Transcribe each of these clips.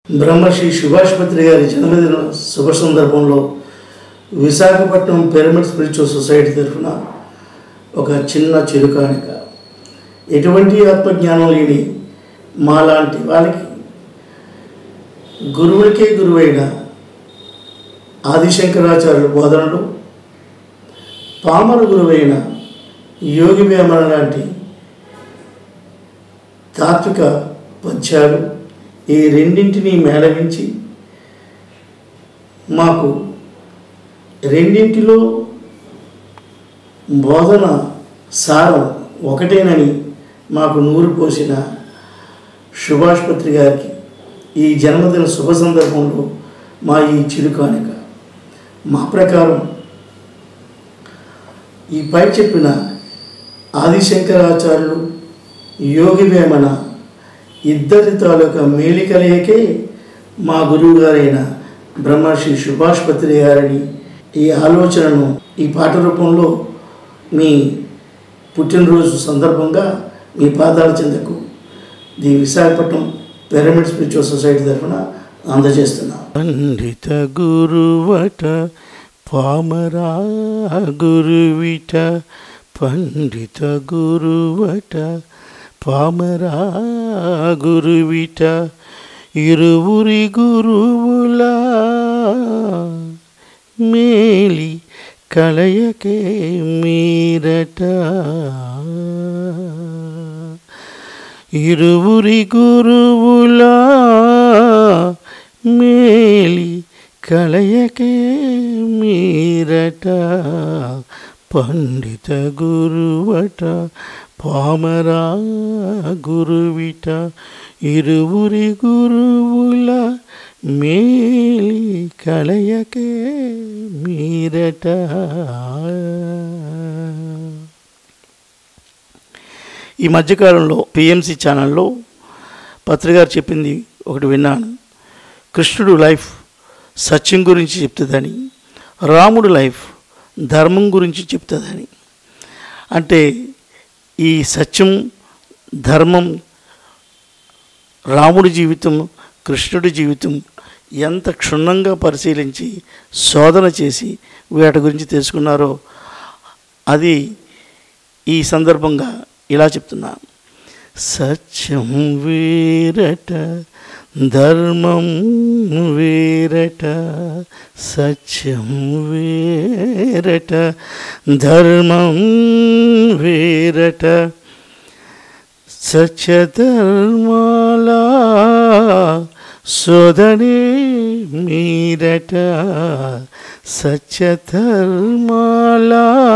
బ్రహ్మశ్రీ సుభాష్పత్రి గారి జన్మదిన శుభ సందర్భంలో విశాఖపట్నం పిరమిడ్ స్పిరిచువల్ సొసైటీ తరఫున ఒక చిన్న చిరుకానిక ఎటువంటి ఆత్మజ్ఞానం లేని మాలాంటి వాళ్ళకి గురువులకే గురువైన ఆదిశంకరాచార్యుల బోధనలు పామర గురువైన యోగి వేమన లాంటి తాత్విక పద్యాలు ఈ రెండింటినీ మేళవించి మాకు రెండింటిలో బోధన సారం ఒకటేనని మాకు నూరు పోసిన సుభాష్పత్రి గారికి ఈ జన్మదిన శుభ సందర్భంలో మా ఈ చిరుకానిక మా ప్రకారం ఈ పై చెప్పిన ఆదిశంకరాచార్యులు యోగి వేమన ఇద్దరి తాలూకా మేలికలయకే మా గురువు గారైన బ్రహ్మర్షి సుభాష్పత్రి గారిని ఈ ఆలోచనను ఈ పాట రూపంలో మీ పుట్టినరోజు సందర్భంగా మీ పాదాల చెందకు the Visakhapatnam pyramid spiritual society తరఫున అందజేస్తున్నాం పండిత గురువట పామరా గురువిట పండిత గురువట పామరా గురువిట ఇరువురి గురువుల మేలి కలయకే మీరట ఇరువురి గురువుల మేలి కలయకే మీరట పండిత గురువట పామరా గురువిట ఇరువురి గురువుల మేలి కలయకే మీరట ఈ మధ్యకాలంలో పిఎంసి ఛానల్లో పత్రికారు చెప్పింది ఒకటి విన్నాను కృష్ణుడు లైఫ్ సత్యం గురించి చెప్తుందని రాముడు లైఫ్ ధర్మం గురించి చెప్తుందని అంటే ఈ సత్యం ధర్మం రాముడి జీవితం కృష్ణుడి జీవితం ఎంత క్షుణ్ణంగా పరిశీలించి శోధన చేసి వీటి గురించి తెలుసుకున్నారో అది ఈ సందర్భంగా ఇలా చెప్తున్నా సత్యం వీరట ధర్మం వీరట సత్యం వీరట ధర్మం వీరట సత్యధర్మాల శోధనే మీరట సత్యధర్మాల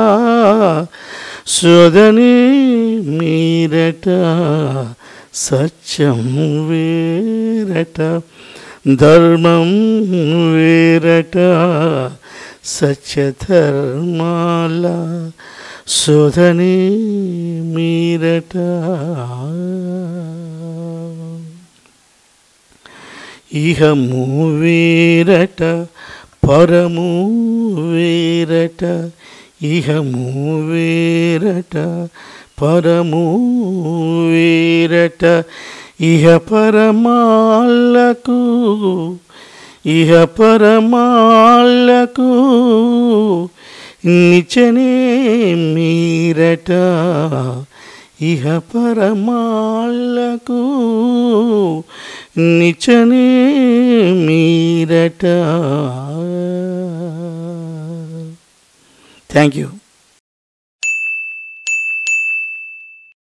శోధనే మీరట సత్యం వేరట ధర్మం వేరట సత్యధర్మాల శోధనే మీరట ఇహము వేరట పరము వేరట ఇహము వేరట పరము వేరట ఇహ పరమాలకు ఇహ పరమాలకు నిచనే మీరట ఇహ పరమాలకు నిచనే మీరట థ్యాంక్ యూ